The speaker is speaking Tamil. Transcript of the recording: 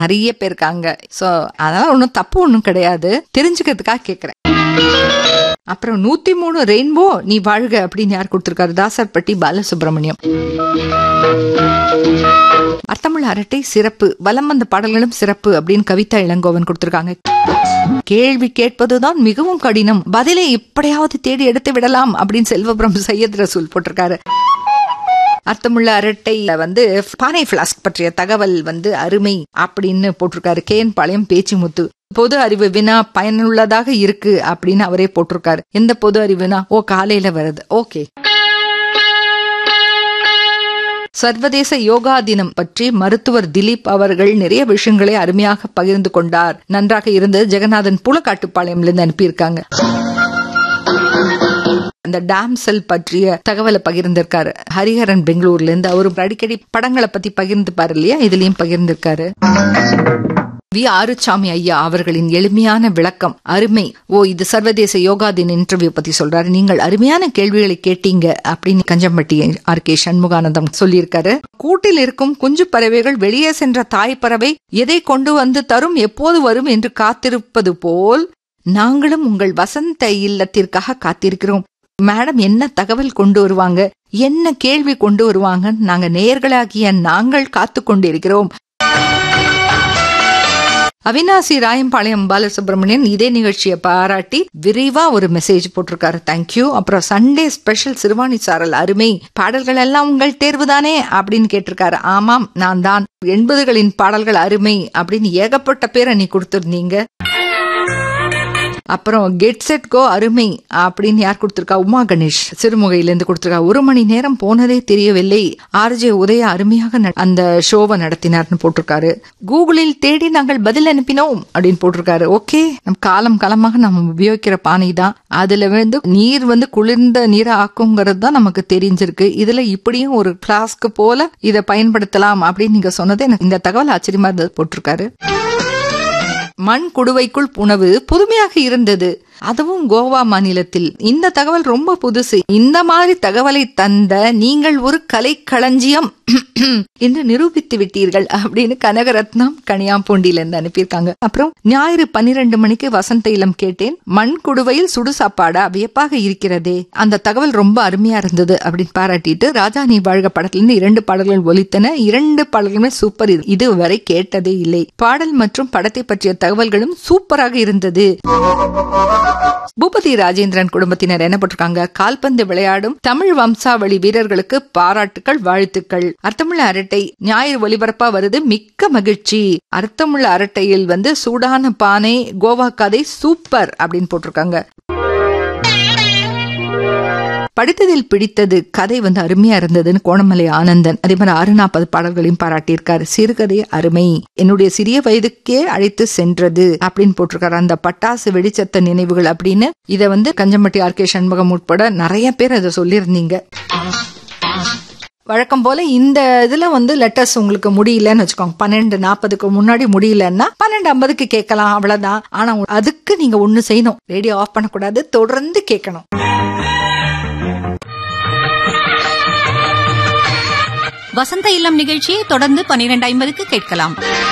நிறைய பேர் இருக்காங்க சோ அதனால ஒன்றும் தப்பு ஒன்றும் கிடையாது தெரிஞ்சுக்கிறதுக்காக கேக்குறேன் அப்புறம் நூத்தி மூணு ரெயின்போ நீ வாழ்க அப்படின்னு யார் கொடுத்திருக்காரு தாசர்பட்டி பாலசுப்ரமணியம் அர்த்தமுள்ள அரட்டை சிறப்பு வலம் வந்த பாடல்களும் சிறப்பு அப்படின்னு கவிதா இளங்கோவன் கொடுத்திருக்காங்க கேள்வி கேட்பதுதான் மிகவும் கடினம் பதிலை எப்படியாவது தேடி எடுத்து விடலாம் அப்படின்னு செல்வபுரம் சையத் ரசூல் போட்டிருக்காரு அர்த்தமுள்ள அரட்டையில வந்து பானை பிளாஸ்க் பற்றிய தகவல் வந்து அருமை அப்படின்னு போட்டிருக்காரு கேன் பாளையம் பேச்சிமுத்து பொது அறிவு வினா பயனுள்ளதாக இருக்கு அப்படின்னு அவரே போட்டிருக்காரு எந்த பொது அறிவுனா ஓ காலையில வருது ஓகே சர்வதேச யோகா தினம் பற்றி மருத்துவர் திலீப் அவர்கள் நிறைய விஷயங்களை அருமையாக பகிர்ந்து கொண்டார் நன்றாக இருந்தது ஜெகநாதன் புலக்காட்டுப்பாளையம்ல இருந்து அனுப்பியிருக்காங்க அந்த டேம் செல் பற்றிய தகவலை பகிர்ந்திருக்காரு ஹரிஹரன் பெங்களூர்ல இருந்து அவரு அடிக்கடி படங்களை பத்தி பகிர்ந்துப்பாரு இல்லையா இதுலயும் பகிர்ந்திருக்காரு வி ஆறுசாமி ஐயா அவர்களின் எளிமையான விளக்கம் அருமை ஓ இது சர்வதேச யோகா தின இன்டர்வியூ பத்தி சொல்றாரு நீங்கள் அருமையான கேள்விகளை கேட்டீங்க அப்படின்னு கஞ்சம்பட்டி ஆர் கே சண்முகானந்தம் சொல்லியிருக்காரு கூட்டில் இருக்கும் குஞ்சு பறவைகள் வெளியே சென்ற தாய் பறவை எதை கொண்டு வந்து தரும் எப்போது வரும் என்று காத்திருப்பது போல் நாங்களும் உங்கள் வசந்த இல்லத்திற்காக காத்திருக்கிறோம் மேடம் என்ன தகவல் கொண்டு வருவாங்க என்ன கேள்வி கொண்டு வருவாங்க நாங்க நேர்களாகிய நாங்கள் காத்து கொண்டிருக்கிறோம் அவினாசி ராயம்பாளையம் பாலசுப்ரமணியன் இதே நிகழ்ச்சியை பாராட்டி விரிவா ஒரு மெசேஜ் போட்டிருக்காரு தேங்க்யூ அப்புறம் சண்டே ஸ்பெஷல் சிறுவாணி சாரல் அருமை பாடல்கள் எல்லாம் உங்கள் தேர்வுதானே அப்படின்னு கேட்டிருக்காரு ஆமாம் நான் தான் எண்பதுகளின் பாடல்கள் அருமை அப்படின்னு ஏகப்பட்ட பேரை நீ கொடுத்திருந்தீங்க அப்புறம் கெட் செட் கோ அருமை அப்படின்னு யார் கொடுத்திருக்கா உமா கணேஷ் சிறுமுகையிலிருந்து கொடுத்திருக்கா ஒரு மணி நேரம் போனதே தெரியவில்லை ஆர்ஜே உதய அருமையாக ந- அந்த ஷோவை நடத்தினார்னு போட்டிருக்காரு கூகுளில் தேடி நாங்கள் பதில் அனுப்பினோம் அப்படின்னு போட்டிருக்காரு ஓகே நம் காலம் காலமாக நம்ம உபயோகிக்கிற பானை தான் அதுல வந்து நீர் வந்து குளிர்ந்த நீரை ஆக்குங்கிறது தான் நமக்கு தெரிஞ்சிருக்கு இதுல இப்படியும் ஒரு கிளாஸ்க்கு போல இதை பயன்படுத்தலாம் அப்படின்னு நீங்க சொன்னது எனக்கு இந்த தகவல் ஆச்சரியமா இருந்தது போட்டிருக்காரு மண் குடுவைக்குள் உணவு புதுமையாக இருந்தது அதுவும் கோவா மாநிலத்தில் இந்த தகவல் ரொம்ப புதுசு இந்த மாதிரி தகவலை தந்த நீங்கள் ஒரு கலைக்களஞ்சியம் என்று நிரூபித்து விட்டீர்கள் அப்படின்னு கனகரத்னம் கனியாம்பூண்டியில அனுப்பியிருக்காங்க அப்புறம் ஞாயிறு பன்னிரண்டு மணிக்கு வசந்த இளம் கேட்டேன் மண் குடுவையில் சுடு சாப்பாடா வியப்பாக இருக்கிறதே அந்த தகவல் ரொம்ப அருமையா இருந்தது அப்படின்னு பாராட்டிட்டு ராஜா நீ வாழ்க படத்திலிருந்து இரண்டு பாடல்கள் ஒலித்தன இரண்டு பாடல்களுமே சூப்பர் இது இதுவரை கேட்டதே இல்லை பாடல் மற்றும் படத்தை பற்றிய தகவல்களும் சூப்பராக இருந்தது பூபதி ராஜேந்திரன் குடும்பத்தினர் என்ன போட்டிருக்காங்க கால்பந்து விளையாடும் தமிழ் வம்சாவளி வீரர்களுக்கு பாராட்டுக்கள் வாழ்த்துக்கள் அர்த்தமுள்ள அரட்டை ஞாயிறு ஒலிபரப்பா வருது மிக்க மகிழ்ச்சி அர்த்தமுள்ள அரட்டையில் வந்து சூடான பானை கோவா கதை சூப்பர் அப்படின்னு போட்டிருக்காங்க படித்ததில் பிடித்தது கதை வந்து அருமையா இருந்ததுன்னு கோணமலை ஆனந்தன் அதே மாதிரி ஆறு நாற்பது பாடல்களையும் பாராட்டியிருக்காரு சிறுகதை அருமை என்னுடைய சிறிய வயதுக்கே அழைத்து சென்றது அப்படின்னு போட்டிருக்காரு அந்த பட்டாசு வெடிச்சத்த நினைவுகள் அப்படின்னு இத வந்து கஞ்சம்பட்டி ஆர் கே சண்முகம் உட்பட நிறைய பேர் அதை சொல்லியிருந்தீங்க வழக்கம் போல இந்த இதுல வந்து லெட்டர்ஸ் உங்களுக்கு முடியலன்னு வச்சுக்கோங்க பன்னெண்டு நாற்பதுக்கு முன்னாடி முடியலன்னா பன்னெண்டு ஐம்பதுக்கு கேட்கலாம் அவ்வளவுதான் ஆனா அதுக்கு நீங்க ஒண்ணு செய்யணும் ரேடியோ ஆஃப் பண்ணக்கூடாது தொடர்ந்து கேட்கணும் வசந்த இல்லம் நிகழ்ச்சியை தொடர்ந்து பனிரெண்டு ஐம்பதுக்கு கேட்கலாம்